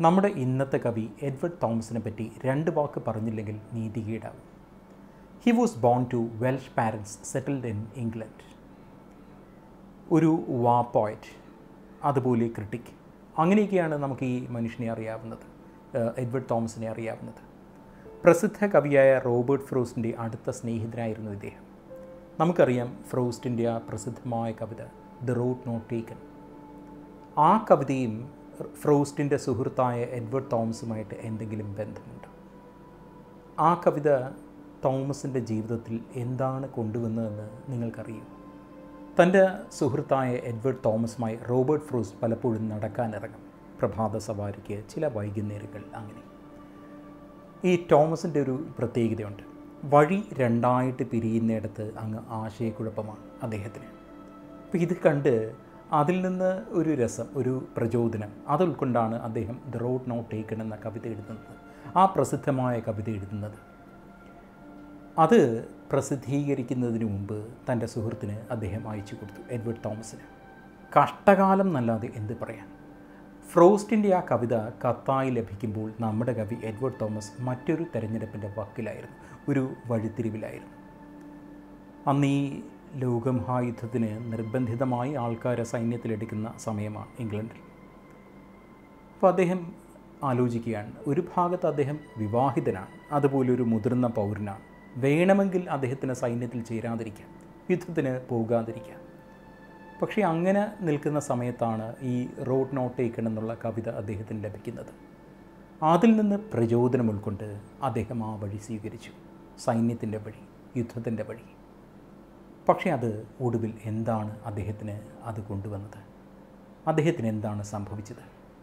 നമ്മുടെ ഇന്നത്തെ കവി എഡ്വേർഡ് തോമസിനെ പറ്റി രണ്ട് വാക്ക് പറഞ്ഞില്ലെങ്കിൽ നീതികേടാവും he was born to Welsh parents settled in England ഒരു വാ പോയറ്റ് അതുപോലെ ക്രിട്ടിക് അങ്ങനെയൊക്കെയാണ് നമുക്ക് ഈ മനുഷ്യനെ അറിയാവുന്നത് ഏഹ് എഡ്വേർഡ് തോമസിനെ അറിയാവുന്നത് പ്രസിദ്ധ കവിയായ റോബർട്ട് ഫ്രോസ്റ്റിൻ്റെ അടുത്ത സ്നേഹിതനായിരുന്നു ഇദ്ദേഹം നമുക്കറിയാം ഫ്രോസ്റ്റിൻ്റെ ആ പ്രസിദ്ധമായ കവിത ദ റോഡ് നോട്ട് ടേക്കൺ ആ കവിതയും ഫ്രോസ്റ്റിൻ്റെ സുഹൃത്തായ എഡ്വേർഡ് തോമസുമായിട്ട് എന്തെങ്കിലും ബന്ധമുണ്ട് ആ കവിത തോമസിൻ്റെ ജീവിതത്തിൽ എന്താണ് കൊണ്ടുവന്നതെന്ന് നിങ്ങൾക്കറിയും തൻ്റെ സുഹൃത്തായ എഡ്വേർഡ് തോമസുമായി റോബർട്ട് ഫ്രൂസ് പലപ്പോഴും നടക്കാനിറങ്ങും പ്രഭാത സവാരിക്ക് ചില വൈകുന്നേരങ്ങൾ അങ്ങനെ ഈ തോമസിൻ്റെ ഒരു പ്രത്യേകതയുണ്ട് വഴി രണ്ടായിട്ട് പിരിയുന്നിടത്ത് അങ്ങ് ആശയക്കുഴപ്പമാണ് അദ്ദേഹത്തിന് അപ്പോൾ ഇത് കണ്ട് അതിൽ നിന്ന് ഒരു രസം ഒരു പ്രചോദനം അത് ഉൾക്കൊണ്ടാണ് അദ്ദേഹം ദ റോഡ് നോട്ട് ടേക്കൺ എന്ന കവിത എഴുതുന്നത് ആ പ്രസിദ്ധമായ കവിത എഴുതുന്നത് അത് പ്രസിദ്ധീകരിക്കുന്നതിന് മുമ്പ് തൻ്റെ സുഹൃത്തിന് അദ്ദേഹം അയച്ചു കൊടുത്തു എഡ്വേർഡ് തോമസിന് കഷ്ടകാലം എന്നല്ലാതെ എന്ത് പറയാൻ ഫ്രോസ്റ്റിൻ്റെ ആ കവിത കത്തായി ലഭിക്കുമ്പോൾ നമ്മുടെ കവി എഡ്വേർഡ് തോമസ് മറ്റൊരു തെരഞ്ഞെടുപ്പിൻ്റെ വക്കിലായിരുന്നു ഒരു വഴിത്തിരിവിലായിരുന്നു അന്ന് ഈ ലോകമഹായുദ്ധത്തിന് നിർബന്ധിതമായി ആൾക്കാരെ സൈന്യത്തിലെടുക്കുന്ന സമയമാണ് ഇംഗ്ലണ്ടിൽ അപ്പോൾ അദ്ദേഹം ആലോചിക്കുകയാണ് ഒരു ഭാഗത്ത് അദ്ദേഹം വിവാഹിതനാണ് അതുപോലെ ഒരു മുതിർന്ന പൗരനാണ് വേണമെങ്കിൽ അദ്ദേഹത്തിന് സൈന്യത്തിൽ ചേരാതിരിക്കാം യുദ്ധത്തിന് പോകാതിരിക്കാം പക്ഷേ അങ്ങനെ നിൽക്കുന്ന സമയത്താണ് ഈ റോഡ് നോട്ട് ടേക്കൺ എന്നുള്ള കവിത അദ്ദേഹത്തിന് ലഭിക്കുന്നത് അതിൽ നിന്ന് പ്രചോദനം ഉൾക്കൊണ്ട് അദ്ദേഹം ആ വഴി സ്വീകരിച്ചു സൈന്യത്തിൻ്റെ വഴി യുദ്ധത്തിൻ്റെ വഴി പക്ഷേ അത് ഒടുവിൽ എന്താണ് അദ്ദേഹത്തിന് അത് കൊണ്ടുവന്നത് അദ്ദേഹത്തിന് എന്താണ് സംഭവിച്ചത്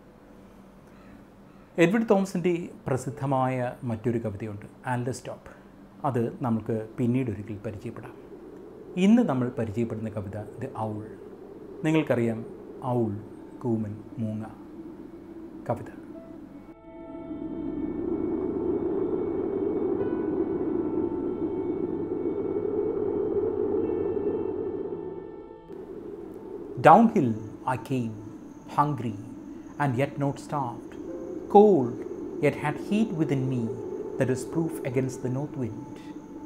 എഡ്വേർഡ് തോമസിൻ്റെ പ്രസിദ്ധമായ മറ്റൊരു കവിതയുണ്ട് ആൽഡർ സ്റ്റോപ്പ് അത് നമുക്ക് പിന്നീട് ഒരിക്കൽ പരിചയപ്പെടാം ഇന്ന് നമ്മൾ പരിചയപ്പെടുന്ന കവിത ദ ഔൾ നിങ്ങൾക്കറിയാം ഔൾ കൂമൻ മൂങ്ങ കവിത Downhill I came, hungry and yet not starved, cold yet had heat within me that is proof against the north wind.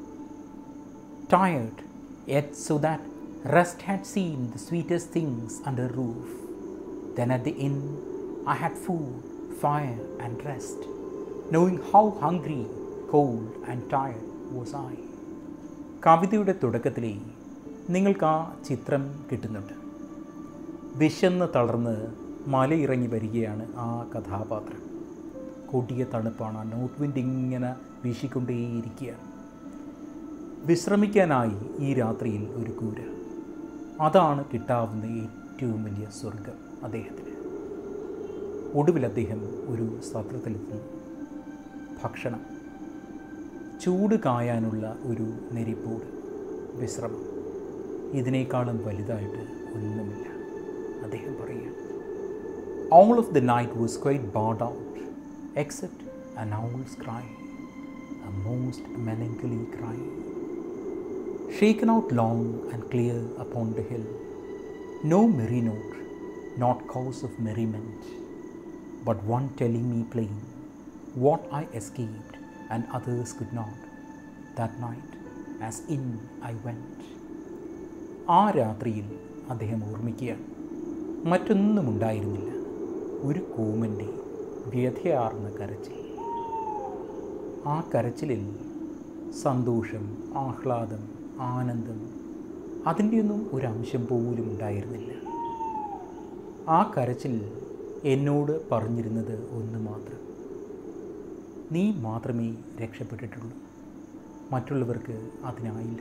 Tired yet so that rest had seen the sweetest things under roof. Then at the inn I had food, fire, and rest, knowing how hungry, cold, and tired was I. കവിതയുടെ തുടക്കത്തിലേ നിങ്ങൾക്ക് ആ ചിത്രം കിട്ടുന്നുണ്ട് വിശന്ന് തളർന്ന് മലയിറങ്ങി വരികയാണ് ആ കഥാപാത്രം കൊടിയ തണുപ്പാണ് ആ നോർത്ത് വിൻഡ് ഇങ്ങനെ വീശിക്കൊണ്ടേയിരിക്കുകയാണ് വിശ്രമിക്കാനായി ഈ രാത്രിയിൽ ഒരു കൂര അതാണ് കിട്ടാവുന്ന ഏറ്റവും വലിയ സ്വർഗം അദ്ദേഹത്തിന് ഒടുവിൽ അദ്ദേഹം ഒരു സത്രത്തിലെത്തുന്നു ഭക്ഷണം ചൂട് കായാനുള്ള ഒരു നെരിപ്പൂട് വിശ്രമം ഇതിനേക്കാളും വലുതായിട്ട് ഒന്നുമില്ല അദ്ദേഹം പറയുക All of the night was quite barred out, except an owl's cry, a most melancholy cry. Shaken out long and clear upon the hill, no merry note, not cause of merriment, but one telling me plain what I escaped and others could not, that night as in I went. ആ രാത്രിയിൽ അദ്ദേഹം ഓർമ്മിക്കുകയാണ് മറ്റൊന്നും ഉണ്ടായിരുന്നില്ല ഒരു കൂമൻ്റെ വ്യഥയാർന്ന കരച്ചിൽ ആ കരച്ചിലിൽ സന്തോഷം ആഹ്ലാദം ആനന്ദം അതിൻ്റെയൊന്നും ഒരംശം പോലും ഉണ്ടായിരുന്നില്ല ആ കരച്ചിൽ എന്നോട് പറഞ്ഞിരുന്നത് ഒന്ന് മാത്രം നീ മാത്രമേ രക്ഷപ്പെട്ടിട്ടുള്ളൂ മറ്റുള്ളവർക്ക് അതിനായില്ല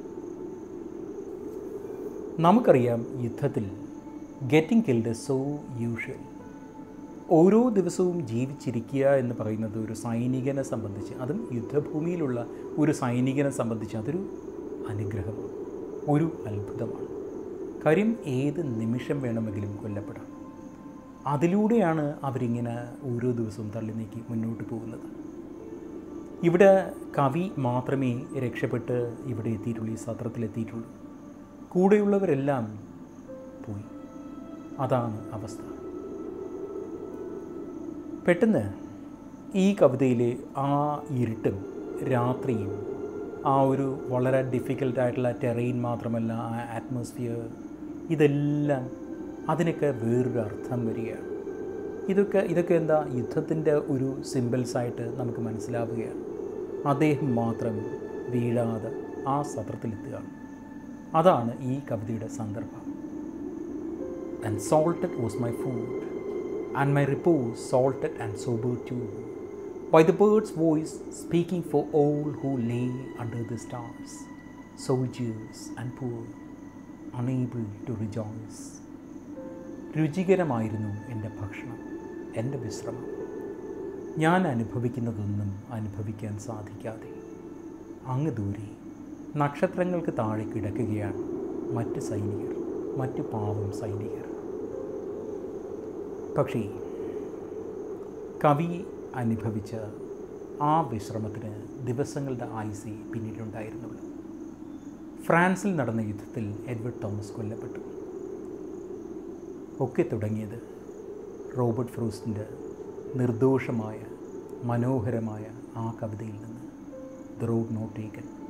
നമുക്കറിയാം യുദ്ധത്തിൽ ഗെറ്റിംഗ് കിൽഡ് സോ യൂഷ്വൽ ഓരോ ദിവസവും ജീവിച്ചിരിക്കുക എന്ന് പറയുന്നത് ഒരു സൈനികനെ സംബന്ധിച്ച് അതും യുദ്ധഭൂമിയിലുള്ള ഒരു സൈനികനെ സംബന്ധിച്ച് അതൊരു അനുഗ്രഹമാണ് ഒരു അത്ഭുതമാണ് കാര്യം ഏത് നിമിഷം വേണമെങ്കിലും കൊല്ലപ്പെടാം അതിലൂടെയാണ് അവരിങ്ങനെ ഓരോ ദിവസവും തള്ളി നീക്കി മുന്നോട്ട് പോകുന്നത് ഇവിടെ കവി മാത്രമേ രക്ഷപ്പെട്ട് ഇവിടെ എത്തിയിട്ടുള്ളൂ ഈ സത്രത്തിലെത്തിയിട്ടുള്ളൂ കൂടെയുള്ളവരെല്ലാം പോയി അതാണ് അവസ്ഥ പെട്ടെന്ന് ഈ കവിതയിലെ ആ ഇരുട്ടും രാത്രിയും ആ ഒരു വളരെ ഡിഫിക്കൽട്ടായിട്ടുള്ള ടെറൈൻ മാത്രമല്ല ആ ആറ്റ്മോസ്ഫിയർ ഇതെല്ലാം അതിനൊക്കെ വേറൊരു അർത്ഥം വരികയാണ് ഇതൊക്കെ ഇതൊക്കെ എന്താ യുദ്ധത്തിൻ്റെ ഒരു സിമ്പിൾസായിട്ട് നമുക്ക് മനസ്സിലാവുകയാണ് അദ്ദേഹം മാത്രം വീഴാതെ ആ സത്രത്തിലെത്തുക അതാണ് ഈ കവിതയുടെ സന്ദർഭം and salted was my food and my repose salted and sober too by the bird's voice speaking for all who lay under the stars soldiers and poor unable to rejoice രുചികരമായിരുന്നു എൻ്റെ ഭക്ഷണം എൻ്റെ വിശ്രമം ഞാൻ അനുഭവിക്കുന്നതൊന്നും അനുഭവിക്കാൻ സാധിക്കാതെ അങ്ങ് ദൂരെ നക്ഷത്രങ്ങൾക്ക് താഴെ കിടക്കുകയാണ് മറ്റ് സൈനികർ മറ്റ് പാവം സൈനികർ പക്ഷേ കവി അനുഭവിച്ച ആ വിശ്രമത്തിന് ദിവസങ്ങളുടെ ആയുസേ പിന്നീടുണ്ടായിരുന്നുള്ളൂ ഫ്രാൻസിൽ നടന്ന യുദ്ധത്തിൽ എഡ്വേർഡ് തോമസ് കൊല്ലപ്പെട്ടു ഒക്കെ തുടങ്ങിയത് റോബർട്ട് ഫ്രൂസ്റ്റിൻ്റെ നിർദോഷമായ മനോഹരമായ ആ കവിതയിൽ നിന്ന് ദ റോഡ് നോട്ട് ടേക്കൻ